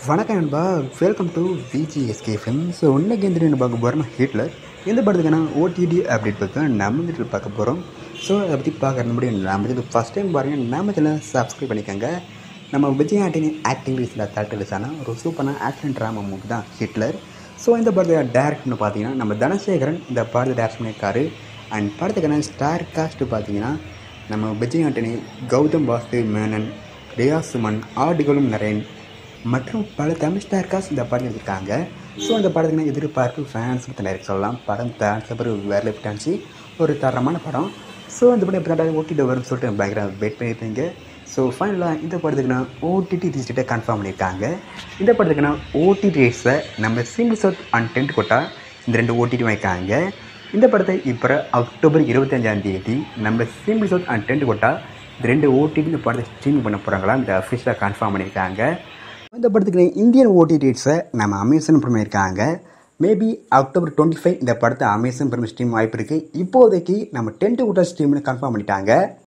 வணக்கம் நண்பா welcome to VGSK film so இன்னைக்கு எந்த என்ன பார்க்க போகிறோம் ஹிட்லர் எந்த படத்துக்கான ஓடிடி அப்டேட் பற்றி தான் நம்ம வந்துட்டு பார்க்க போகிறோம் ஸோ அதை பற்றி பார்க்கறது முடியும் நம்ம இது ஃபஸ்ட் டைம் பாருங்கள் நம்ம சேனல் சப்ஸ்கிரைப் பண்ணிக்கோங்க நம்ம விஜய் ஆண்டினி ஆக்டிங் ரிலீஸில் தேட்டர் ரிலீஸான ஒரு சூப்பரான ஆக்ஷன் ட்ராமா மூவி தான் ஹிட்லர் ஸோ இந்த படத்தை டேரக்ட்னு பார்த்தீங்கன்னா நம்ம தனசேகரன் இந்த படத்தை டேரக்ட் பண்ணியிருக்காரு அண்ட் படத்துக்கான ஸ்டார் காஸ்ட்டு பார்த்தீங்கன்னா நம்ம விஜய் ஆண்டனி கௌதம் வாசு மேனன் ரியா சுமன் ஆடுகளும் நரேன் மற்றும் பல தமிழ் ஸ்டார் காஸ்ட் இந்த படம் எடுத்திருக்காங்க ஸோ இந்த படத்துக்கு எதிர்பார்ப்பு ஃபேன்ஸ் பற்றி நிறைய சொல்லலாம் படம் ஃபேன்ஸ் அப்புறம் வேறு லிஃப்டான்ச்சு ஒரு தரமான படம் ஸோ இந்த படம் எப்படி ஓட்டிட்டு வரும்னு சொல்லிட்டு பயங்கர வெயிட் பண்ணியிருப்பீங்க ஸோ ஃபைனலாக இந்த படத்துக்கு நான் ஓடிடி ரிஜிஸ்டர்ட்டை கன்ஃபார்ம் பண்ணியிருக்காங்க இந்த படத்துக்கு நான் ஓடிடி ரேஸை நம்ம simple South and Tentkotta இந்த ரெண்டு ஓடிடி வாங்கிக்காங்க இந்த படத்தை இப்போ அக்டோபர் இருபத்தஞ்சாம் தேதி நம்ம simple South and Tentkotta இந்த ரெண்டு ஓடிடி இந்த படத்தை ஸ்ட்ரீமிங் பண்ண போகிறாங்களா இந்த அஃபிஷியலாக கன்ஃபார்ம் பண்ணியிருக்காங்க இந்த படத்துக்கு இந்தியன் ஓடி ரேட்ஸை நம்ம அமேசான் பண்ணியிருக்காங்க மேபி அக்டோபர் டுவெண்ட்டி ஃபைவ் இந்த படத்தை அமேசான் பிரிமியம் ஸ்ட்ரீம் வாய்ப்பு இருக்குது இப்போதைக்கு நம்ம டென்ட் ஊட்டர் ஸ்ட்ரீம்னு கன்ஃபார்ம் பண்ணிட்டாங்க